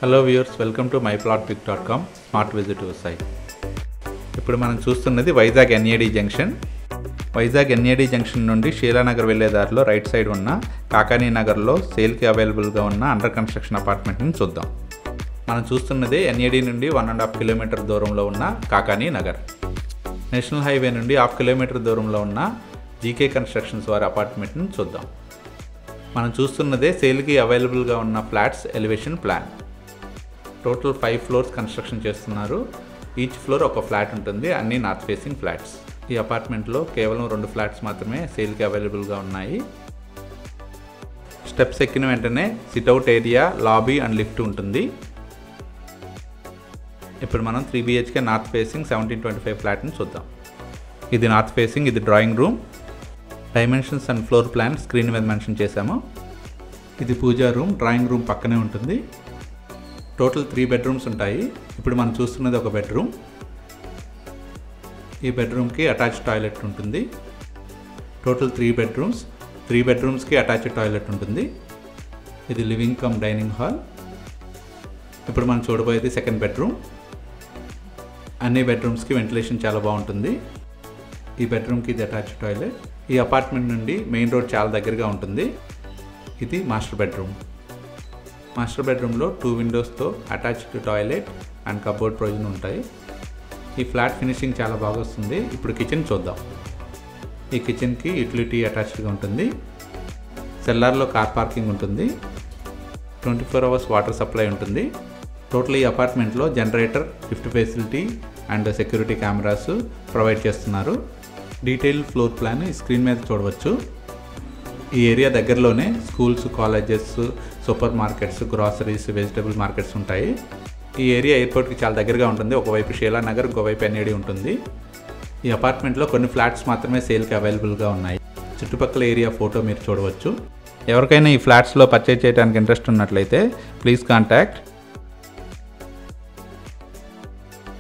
hello viewers welcome to my plot pick dot com smart visit site ఇప్పుడు మనం చూస్తున్నది Vizag NAD junction Vizag NAD junction నుండి షీలానగర్ వెళ్లే దారిలో రైట్ సైడ్ ఉన్న కాకానీ నగర్లో సేల్కి అవైలబుల్గా ఉన్న అండర్ కన్స్ట్రక్షన్ అపార్ట్మెంట్ని చూద్దాం మనం చూస్తున్నది ఎన్ఏడి నుండి వన్ అండ్ హాఫ్ కిలోమీటర్ దూరంలో ఉన్న కాకానీ నగర్ నేషనల్ హైవే నుండి హాఫ్ కిలోమీటర్ దూరంలో ఉన్న జీకే కన్స్ట్రక్షన్స్ వారి అపార్ట్మెంట్ని చూద్దాం మనం చూస్తున్నదే సేల్కి అవైలబుల్గా ఉన్న flats elevation plan total five floors construction చేస్తున్నారు ఈచ్ ఫ్లోర్ ఒక ఫ్లాట్ ఉంటుంది అన్ని నార్త్ ఫేసింగ్ ఫ్లాట్స్ ఈ అపార్ట్మెంట్లో కేవలం రెండు ఫ్లాట్స్ మాత్రమే సేల్కి అవైలబుల్గా ఉన్నాయి స్టెప్స్ ఎక్కిన వెంటనే sit out area lobby and lift ఉంటుంది ఇప్పుడు మనం three BHK north facing seventeen twenty five ఫ్లాట్ని చూద్దాం ఇది నార్త్ ఫేసింగ్ ఇది drawing room dimensions and floor plan screen మీద మెన్షన్ చేశాము ఇది పూజా రూమ్ డ్రాయింగ్ రూమ్ పక్కనే ఉంటుంది టోటల్ త్రీ బెడ్రూమ్స్ ఉంటాయి ఇప్పుడు మనం చూస్తున్నది ఒక బెడ్రూమ్ ఈ బెడ్రూమ్కి అటాచ్ టాయిలెట్ ఉంటుంది టోటల్ త్రీ బెడ్రూమ్స్ త్రీ బెడ్రూమ్స్కి అటాచ్ టాయిలెట్ ఉంటుంది ఇది లివింగ్ కమ్ డైనింగ్ హాల్ ఇప్పుడు మనం చూడబోయేది సెకండ్ బెడ్రూమ్ అన్ని బెడ్రూమ్స్కి వెంటిలేషన్ చాలా బాగుంటుంది ఈ బెడ్రూమ్కి ఇది అటాచ్ టాయిలెట్ ఈ అపార్ట్మెంట్ నుండి మెయిన్ రోడ్ చాలా దగ్గరగా ఉంటుంది ఇది మాస్టర్ బెడ్రూమ్ మాస్టర్ బెడ్రూమ్లో టూ విండోస్తో attached toilet and cupboard provision ఉంటాయి ఈ ఫ్లాట్ ఫినిషింగ్ చాలా బాగా వస్తుంది ఇప్పుడు కిచెన్ చూద్దాం ఈ కిచెన్కి యూటిలిటీ అటాచ్డ్గా ఉంటుంది సెల్లార్లో కార్ పార్కింగ్ ఉంటుంది twenty four hours water supply ఉంటుంది టోటల్ ఈ అపార్ట్మెంట్లో generator lift facility and security cameras provide చేస్తున్నారు డీటెయిల్ ఫ్లోర్ ప్లాన్ ఈ స్క్రీన్ మీద చూడవచ్చు ఈ ఏరియా దగ్గరలోనే schools colleges super markets groceries vegetable markets ఉంటాయి ఈ ఏరియా ఎయిర్పోర్ట్కి చాలా దగ్గరగా ఉంటుంది ఒకవైపు షీలా నగర్ ఇంకోవైపు ఎన్ఏడి ఉంటుంది ఈ అపార్ట్మెంట్లో కొన్ని ఫ్లాట్స్ మాత్రమే సేల్కి అవైలబుల్గా ఉన్నాయి చుట్టుపక్కల ఏరియా ఫోటో మీరు చూడవచ్చు ఎవరికైనా ఈ ఫ్లాట్స్లో పర్చేజ్ చేయడానికి ఇంట్రెస్ట్ ఉన్నట్లయితే please contact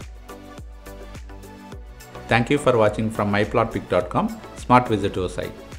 thank you for watching from my plot pick dot com smart visit your site